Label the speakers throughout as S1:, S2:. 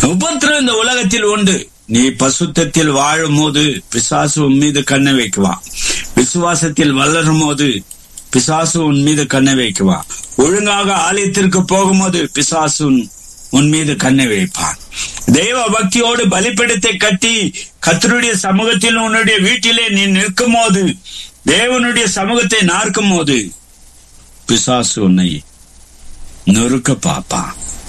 S1: உபத்திரம் இந்த உலகத்தில் உண்டு நீ பசுத்தத்தில் வாழும் போது பிசாசு உன் மீது கண்ணை வைக்குவான் விசுவாசத்தில் வளரும் போது பிசாசு உன் மீது கண்ணை வைக்குவான் ஒழுங்காக ஆலயத்திற்கு போகும்போது பிசாசு உன்- உன் மீது கண்ணை வைப்பான் தெய்வ பக்தியோடு பலிப்பிடத்தை கட்டி கத்தருடைய சமூகத்தில் உன்னுடைய வீட்டிலே நீ நிற்கும் போது தேவனுடைய சமூகத்தை நார்க்கும் போது பிசாசு உன்னை நொறுக்க பார்ப்பான்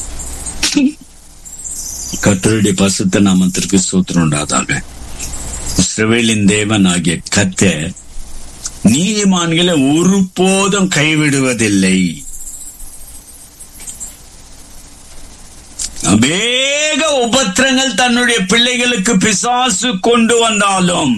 S1: கத்தருடைய பசுத்த நாமத்திற்கு சூத்திரம் உண்டாதாக இஸ்ரவேலின் தேவன் ஆகிய கத்தர் நீதிமான்களை ஒருபோதும் கைவிடுவதில்லை அநேக உபத்திரங்கள் தன்னுடைய பிள்ளைகளுக்கு பிசாசு கொண்டு வந்தாலும்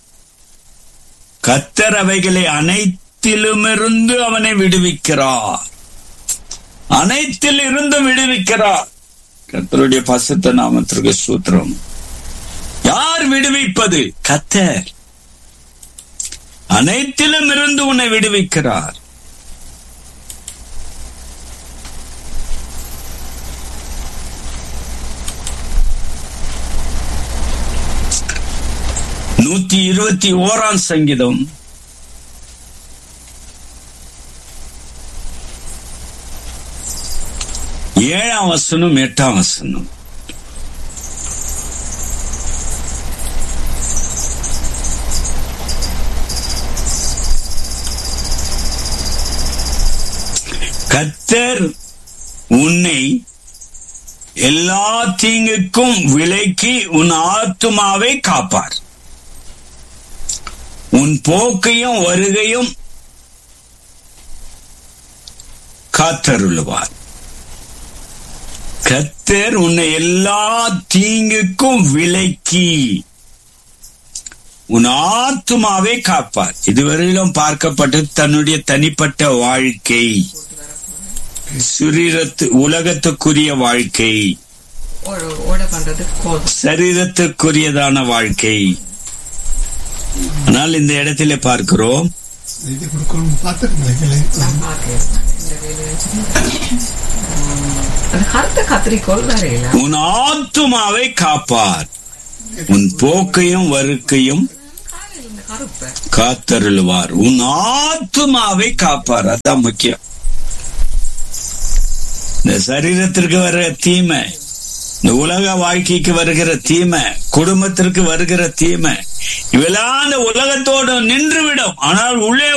S1: கத்தர் அவைகளை அனைத்திலுமிருந்து அவனை விடுவிக்கிறார் அனைத்தில் இருந்து விடுவிக்கிறார் கத்தருடைய பசுத்த நாமத்திற்கு சூத்திரம் யார் விடுவிப்பது கத்தர் அனைத்திலும் இருந்து உன்னை விடுவிக்கிறார் நூத்தி இருபத்தி ஓராம் சங்கீதம் ஏழாம் வசனம் எட்டாம் வசனம் கத்தர் உன்னை எல்லா தீங்குக்கும் விலக்கி உன் ஆத்துமாவை காப்பார் உன் போக்கையும் வருகையும் காத்தருளுவார் கத்தர் உன்னை எல்லா தீங்குக்கும் விலக்கி உன் ஆத்துமாவை காப்பார் இதுவரையிலும் பார்க்கப்பட்டது தன்னுடைய தனிப்பட்ட வாழ்க்கை சுரீரத்து உலகத்துக்குரிய வாழ்க்கை
S2: ஓட பண்றதுக்கு கோல்
S1: சரீரத்துக்குரியதான வாழ்க்கை ஆனால் இந்த இடத்திலே பார்க்கிறோம்
S3: இது கொடுக்கணும் பார்த்துருக்கீங்களே
S2: நான் பார்க்கிறேன் இந்த வேலையை அது கருத்த கத்திரிக்கோள் வரையில
S1: உன் ஆத்துமாவை காப்பார் உன் போக்கையும் வருக்கையும்
S2: காலையில் இந்த கருப்பை
S1: காத்தருளுவார் உன் ஆத்துமாவை காப்பார் அதான் முக்கியம் இந்த சரீரத்திற்கு வர்ற தீமை இந்த உலக வாழ்க்கைக்கு வருகிற தீமை குடும்பத்திற்கு வருகிற தீமை இவெல்லாம் இந்த உலகத்தோடு நின்றுவிடும் ஆனால் உள்ளே